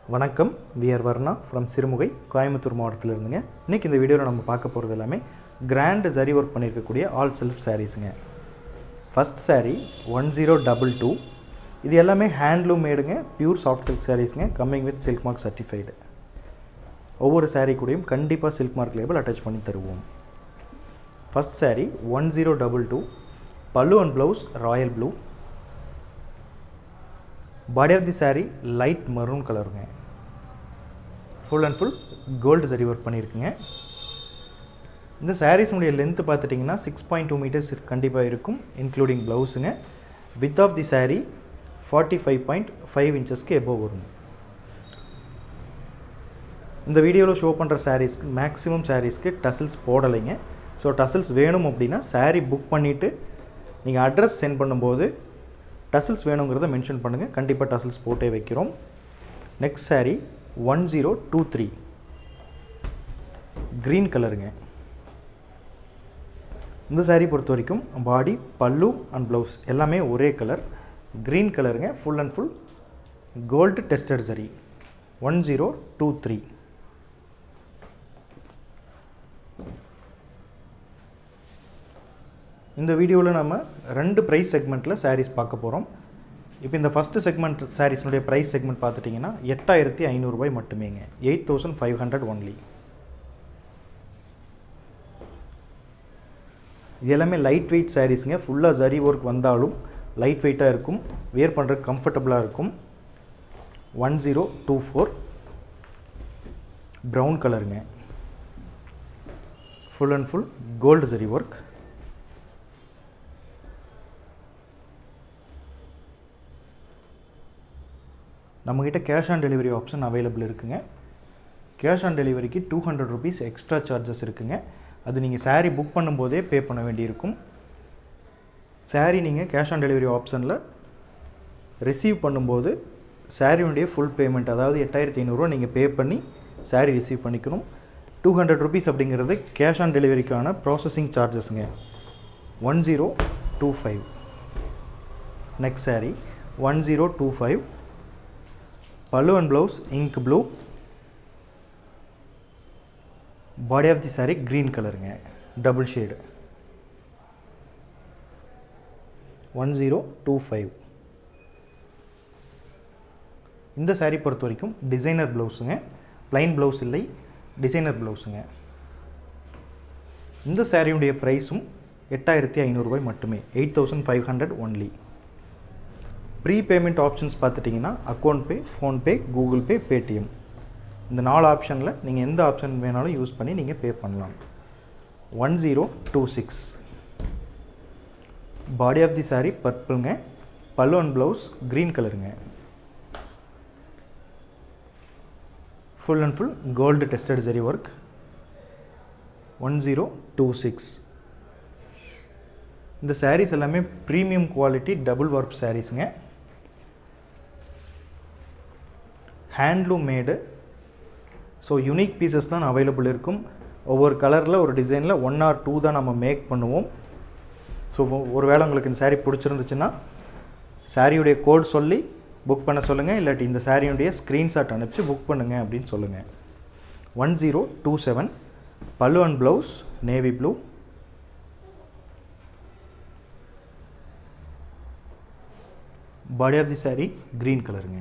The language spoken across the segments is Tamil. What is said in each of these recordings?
வணக்கம் விஆர் வர்ணா ஃப்ரம் சிறுமுகை கோயம்புத்தூர் மாவட்டத்தில் இருந்துங்க இன்றைக்கி இந்த வீடியோவில் நம்ம பார்க்க போகிறது எல்லாமே கிராண்ட் ஜரி ஒர்க் பண்ணியிருக்கக்கூடிய ஆல் செல்ஃப் சாரீஸுங்க first saree one zero double two இது எல்லாமே ஹேண்ட்லூம் மேடுங்க பியூர் சாஃப்ட் சில்க் சாரீஸுங்க coming with silk mark certified ஒவ்வொரு saree கூடயும் கண்டிப்பாக சில்க் மார்க் லேபிள் அட்டாச் பண்ணி தருவோம் first saree one zero double two pallu and blouse royal blue body of the saree light maroon கலருங்க full and full gold zari work பண்ணியிருக்குங்க இந்த சாரீஸுடைய லென்த்து பார்த்துட்டிங்கன்னா சிக்ஸ் பாயிண்ட் டூ மீட்டர்ஸ் கண்டிப்பாக இருக்கும் இன்க்ளூடிங் ப்ளவுஸுங்க with of the saree forty five point five இன்ச்சஸ்க்கு எபோவ் வரும் இந்த வீடியோவில் ஷோ பண்ணுற சாரீஸ்க்கு மேக்ஸிமம் சாரீஸ்க்கு டசில்ஸ் போடலைங்க ஸோ டசில்ஸ் வேணும் அப்படின்னா saree புக் பண்ணிவிட்டு நீங்கள் அட்ரஸ் சென்ட் பண்ணும்போது டசில்ஸ் வேணுங்கிறத மென்ஷன் பண்ணுங்கள் கண்டிப்பாக டசில்ஸ் போட்டே வைக்கிறோம் next saree one zero two three green கலருங்க இந்த saree பொறுத்த வரைக்கும் பாடி பல்லு அண்ட் ப்ளவுஸ் எல்லாமே ஒரே கலர் க்ரீன் கலருங்க full and full gold tested zari one zero two three இந்த வீடியோவில் நம்ம ரெண்டு ப்ரைஸ் செக்மெண்ட்டில் sarees பார்க்க போகிறோம் இப்போ இந்த ஃபஸ்ட்டு செக்மெண்ட் சாரீஸ்னுடைய ப்ரைஸ் செக்மெண்ட் பார்த்துட்டிங்கன்னா எட்டாயிரத்தி ஐநூறுரூபாய் மட்டுமேங்க eight thousand five hundred only இது எல்லாமே லைட் வெயிட் சாரீஸுங்க ஃபுல்லாக ஜரி ஒர்க் வந்தாலும் லைட் வெயிட்டாக இருக்கும் வியர் பண்ணுறதுக்கு கம்ஃபர்டபுளாக இருக்கும் one zero two four brown கலருங்க full and full gold zari work நம்மக்கிட்ட cash on delivery option available இருக்குங்க கேஷ் ஆன் டெலிவரிக்கு two hundred rupees extra charges இருக்குங்க அது நீங்கள் saree புக் பண்ணும்போதே பே பண்ண வேண்டியிருக்கும் saree நீங்கள் கேஷ் ஆன் டெலிவரி ஆப்ஷனில் ரிசீவ் பண்ணும்போது சாரியுடைய ஃபுல் பேமெண்ட் அதாவது எட்டாயிரத்தி ஐநூறுரூவா நீங்கள் பே பண்ணி saree ரிசீவ் பண்ணிக்கணும் டூ ஹண்ட்ரட் ருபீஸ் அப்படிங்கிறது கேஷ் ஆன் டெலிவரிக்கான ப்ராசஸிங் சார்ஜஸ்ங்க one zero two five next saree one zero two five pallu and blouse ink blue body of the saree green கலருங்க double shade one zero two five இந்த saree பொறுத்த வரைக்கும் டிசைனர் ப்ளவுஸுங்க ப்ளைன் ப்ளவுஸ் இல்லை டிசைனர் ப்ளவுஸுங்க இந்த சாரியுடைய ப்ரைஸும் எட்டாயிரத்தி ஐநூறுரூபாய் மட்டுமே eight thousand five hundred only prepayment options பார்த்துட்டிங்கன்னா அக்கௌண்ட் பே ஃபோன்பே கூகுள் பே பேடிஎம் இந்த நாலு ஆப்ஷனில் நீங்கள் எந்த ஆப்ஷன் வேணாலும் யூஸ் பண்ணி நீங்கள் பே பண்ணலாம் one zero two six body of the saree பர்பிளுங்க பல்லு அண்ட் ப்ளவுஸ் க்ரீன் கலருங்க full and full gold tested zari work one zero two six இந்த sarees எல்லாமே ப்ரீமியம் குவாலிட்டி டபுள் வார்ப் சாரீஸுங்க handloom made so unique pieces தான் அவைலபிள் இருக்கும் ஒவ்வொரு கலரில் ஒரு டிசைனில் ஒன் ஆர் டூ தான் நம்ம மேக் பண்ணுவோம் ஸோ ஒருவேளை உங்களுக்கு இந்த saree பிடிச்சிருந்துச்சுன்னா சாரியுடைய கோட் சொல்லி புக் பண்ண சொல்லுங்கள் இல்லாட்டி இந்த சாரியுடைய ஸ்க்ரீன்ஷாட் அனுப்பிச்சு புக் பண்ணுங்கள் அப்படின்னு சொல்லுங்கள் one zero two seven pallu and blouse navy blue body of the saree green கலருங்க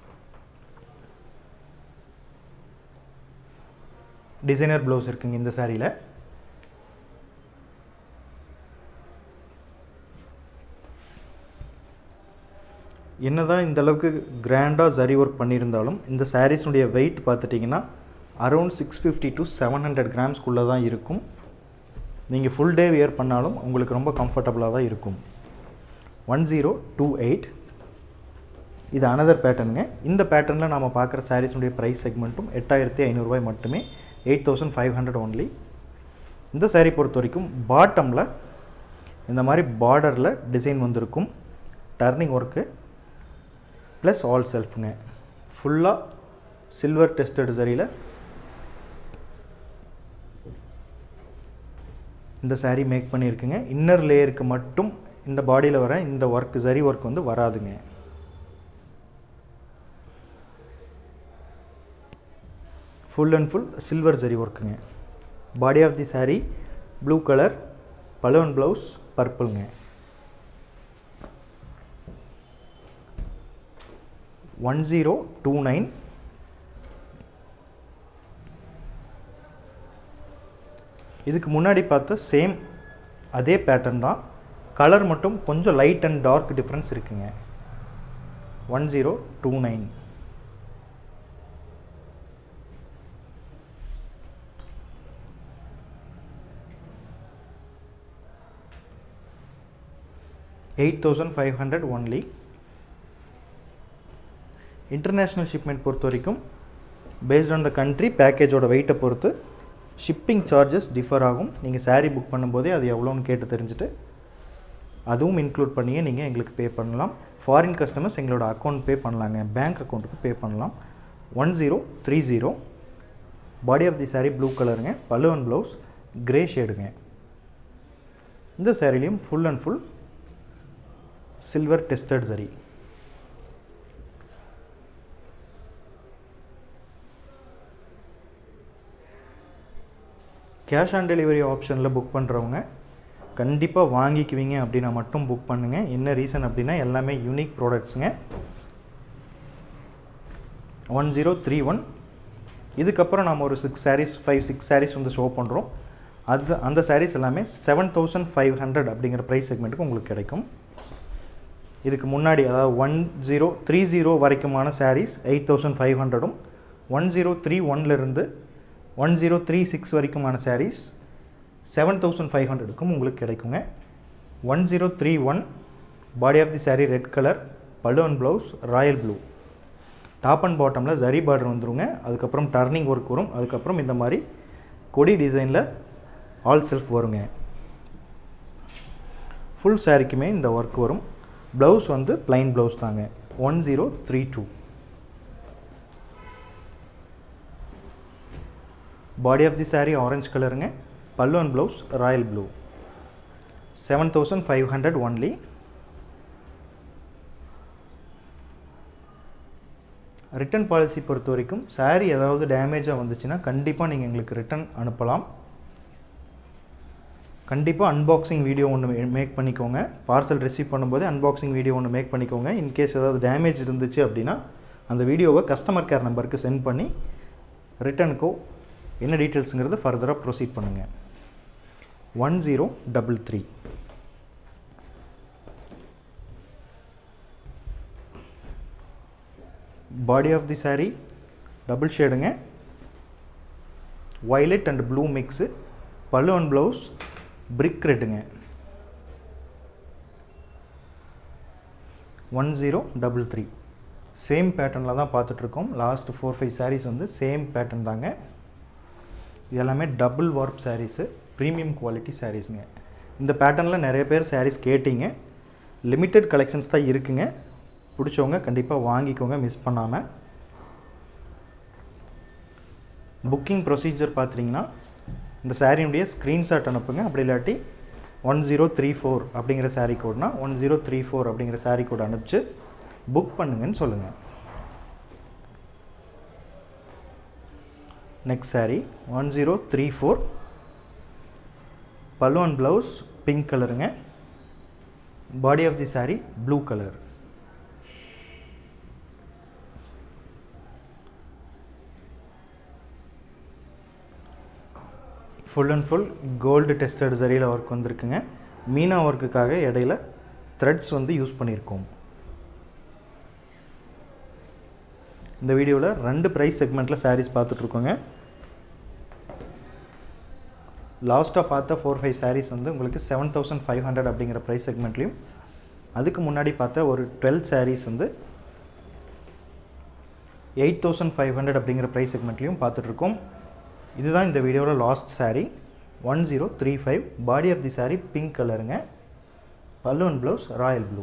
டிசைனர் ப்ளவுஸ் இருக்குங்க இந்த சாரியில் என்னதான் இந்த அளவுக்கு கிராண்டாக ஜரி ஒர்க் பண்ணியிருந்தாலும் இந்த சாரீஸுடைய வெயிட் பார்த்துட்டிங்கன்னா around six fifty to seven hundred கிராம்ஸ்குள்ளே தான் இருக்கும் நீங்கள் ஃபுல் டே வியர் பண்ணாலும் உங்களுக்கு ரொம்ப கம்ஃபர்டபுளாக தான் இருக்கும் ஒன் ஜீரோ டூ எயிட் இது அனதர் பேட்டர்னுங்க இந்த பேட்டர்னில் நாம் பார்க்குற சாரீஸுடைய ப்ரைஸ் செக்மெண்ட்டும் எட்டாயிரத்தி ஐநூறுரூவாய் மட்டுமே eight thousand five hundred only இந்த saree பொறுத்த வரைக்கும் பாட்டமில் இந்த மாதிரி பார்டரில் டிசைன் வந்திருக்கும் டர்னிங் ஒர்க்கு ப்ளஸ் ஆல் செல்ஃபுங்க ஃபுல்லாக சில்வர் டெஸ்டட் சரியில் இந்த saree மேக் பண்ணியிருக்குங்க இன்னர் லேயருக்கு மட்டும் இந்த பாடியில் வர இந்த ஒர்க் சரி ஒர்க் வந்து வராதுங்க full and full silver zari ஒர்க்குங்க body of the saree blue colour பலூன் ப்ளவுஸ் பர்பிள்ங்க ஒன் ஜீரோ டூ நைன் இதுக்கு முன்னாடி பார்த்த சேம் அதே பேட்டர்ன் தான் கலர் மட்டும் கொஞ்சம் லைட் அண்ட் டார்க் டிஃப்ரென்ஸ் இருக்குங்க one zero two nine eight thousand five hundred only international shipment பொறுத்த வரைக்கும் பேஸ்ட் ஆன் த கண்ட்ரி பேக்கேஜோட வெயிட்டை பொறுத்து ஷிப்பிங் சார்ஜஸ் டிஃபர் ஆகும் நீங்கள் saree புக் பண்ணும்போதே அது எவ்வளோன்னு கேட்டு தெரிஞ்சுட்டு அதுவும் இன்க்ளூட் பண்ணியே நீங்கள் எங்களுக்கு பே பண்ணலாம் ஃபாரின் கஸ்டமர்ஸ் எங்களோட அக்கௌண்ட் பே பண்ணலாங்க பேங்க் அக்கௌண்ட்டுக்கு பே பண்ணலாம் one zero three zero body of the saree blue கலருங்க பல்லு அண்ட் ப்ளவுஸ் கிரே ஷேடுங்க இந்த சாரிலையும் full and full silver tested zari cash on delivery ஆப்ஷனில் புக் பண்ணுறவங்க கண்டிப்பாக வாங்கிக்குவீங்க அப்படின்னா மட்டும் புக் பண்ணுங்கள் என்ன ரீசன் அப்படின்னா எல்லாமே யூனிக் ப்ராடக்ட்ஸுங்க ஒன் ஜீரோ த்ரீ ஒன் இதுக்கப்புறம் நம்ம ஒரு six sarees five six sarees வந்து ஷோ பண்ணுறோம் அது அந்த சாரீஸ் எல்லாமே செவன் தௌசண்ட் ஃபைவ் ஹண்ட்ரட் அப்படிங்கிற ப்ரைஸ் செக்மெண்ட்டுக்கு உங்களுக்கு கிடைக்கும் இதுக்கு முன்னாடி அதாவது ஒன் ஜீரோ த்ரீ ஜீரோ வரைக்குமான சாரீஸ் எயிட் தௌசண்ட் ஃபைவ் ஹண்ட்ரடும் ஒன் ஜீரோ த்ரீ ஒன்லேருந்து ஒன் ஜீரோ த்ரீ சிக்ஸ் வரைக்குமான சாரீஸ் செவன் தௌசண்ட் ஃபைவ் ஹண்ட்ரடுக்கும் உங்களுக்கு கிடைக்குங்க one zero three one body of the saree red colour பலூன் blouse royal blue top and பாட்டமில் ஜரி பார்டர் வந்துருங்க அதுக்கப்புறம் டர்னிங் ஒர்க் வரும் அதுக்கப்புறம் இந்த மாதிரி கொடி டிசைனில் ஆல் செல்ஃப் வருங்க ஃபுல் சாரிக்குமே இந்த ஒர்க் வரும் ப்ளவுஸ் வந்து ப்ளைன் ப்ளவுஸ் தாங்க one zero three two body of the saree orange கலருங்க pallu and blouse royal blue seven thousand five hundred only return policy பொறுத்த வரைக்கும் saree ஏதாவது டேமேஜாக வந்துச்சுன்னா கண்டிப்பாக நீங்கள் எங்களுக்கு ரிட்டன் அனுப்பலாம் கண்டிப்பாக அன்பாக்சிங் வீடியோ ஒன்று மேக் பண்ணிக்கோங்க பார்சல் ரிசீவ் பண்ணும்போது அன்பாக்சிங் வீடியோ ஒன்று மேக் பண்ணிக்கோங்க இன்கேஸ் ஏதாவது டேமேஜ் இருந்துச்சு அப்படின்னா அந்த வீடியோவை கஸ்டமர் கேர் நம்பருக்கு சென்ட் பண்ணி ரிட்டனுக்கோ என்ன டீட்டெயில்ஸுங்கிறது ஃபர்தராக ப்ரொசீட் பண்ணுங்கள் one zero double three body of the saree double ஷேடுங்க violet and blue mix pallu and blouse brick ரெட்டுங்க one zero double three same பேட்டர்னில் தான் பார்த்துட்ருக்கோம் லாஸ்ட் ஃபோர் ஃபைவ் sarees வந்து சேம் பேட்டர்ன் தாங்க இது எல்லாமே double warp sarees premium quality சாரீஸுங்க இந்த பேட்டர்னில் நிறைய பேர் sarees கேட்டிங்க லிமிட்டெட் கலெக்ஷன்ஸ் தான் இருக்குங்க பிடிச்சவங்க கண்டிப்பாக வாங்கிக்கோங்க மிஸ் பண்ணாமல் புக்கிங் ப்ரொசீஜர் பார்த்தீங்கன்னா இந்த சாரியுடைய ஸ்க்ரீன்ஷாட் அனுப்புங்க அப்படி இல்லாட்டி ஒன் ஜீரோ த்ரீ ஃபோர் அப்படிங்கிற saree கோட்னா ஒன் ஜீரோ த்ரீ ஃபோர் அப்படிங்கிற saree கோட் அனுப்பிச்சு புக் பண்ணுங்கன்னு சொல்லுங்கள் next saree one zero three four pallu and blouse pink கலருங்க body of the saree blue colour full and full gold tested சரியில் ஒர்க் வந்திருக்குங்க மீனா ஒர்க்குக்காக இடையில த்ரெட்ஸ் வந்து யூஸ் பண்ணியிருக்கோம் இந்த வீடியோவில் ரெண்டு ப்ரைஸ் செக்மெண்ட்டில் சாரீஸ் பார்த்துட்ருக்கோங்க லாஸ்ட்டாக பார்த்த ஃபோர் ஃபைவ் சாரீஸ் வந்து உங்களுக்கு செவன் தௌசண்ட் ஃபைவ் ஹண்ட்ரட் அப்படிங்கிற ப்ரைஸ் செக்மெண்ட்லேயும் அதுக்கு முன்னாடி பார்த்த ஒரு டுவெல் சாரீஸ் வந்து எயிட் தௌசண்ட் ஃபைவ் ஹண்ட்ரட் அப்படிங்கிற ப்ரைஸ் செக்மெண்ட்லேயும் பார்த்துட்ருக்கோம் இதுதான் இந்த வீடியோவில் last saree one zero three five body of the saree pink கலருங்க pallu and blouse royal blue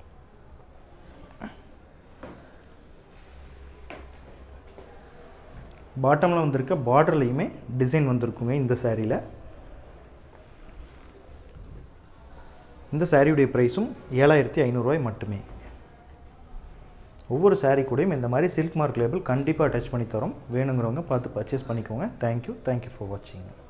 பாட்டமில் வந்திருக்க பார்டர்லேயுமே டிசைன் வந்திருக்குங்க இந்த சாரியில் இந்த சாரியுடைய ப்ரைஸும் ஏழாயிரத்தி ஐநூறுரூவாய் மட்டுமே ஒவ்வொரு saree கூடயும் இந்த மாதிரி சில்க் மார்க் லேபிள் கண்டிப்பாக அட்டாச் பண்ணி தரோம் வேணுங்கிறவங்க பார்த்து பர்ச்சேஸ் பண்ணிக்கோங்க தேங்க்யூ தேங்க்யூ ஃபார் வாட்சிங்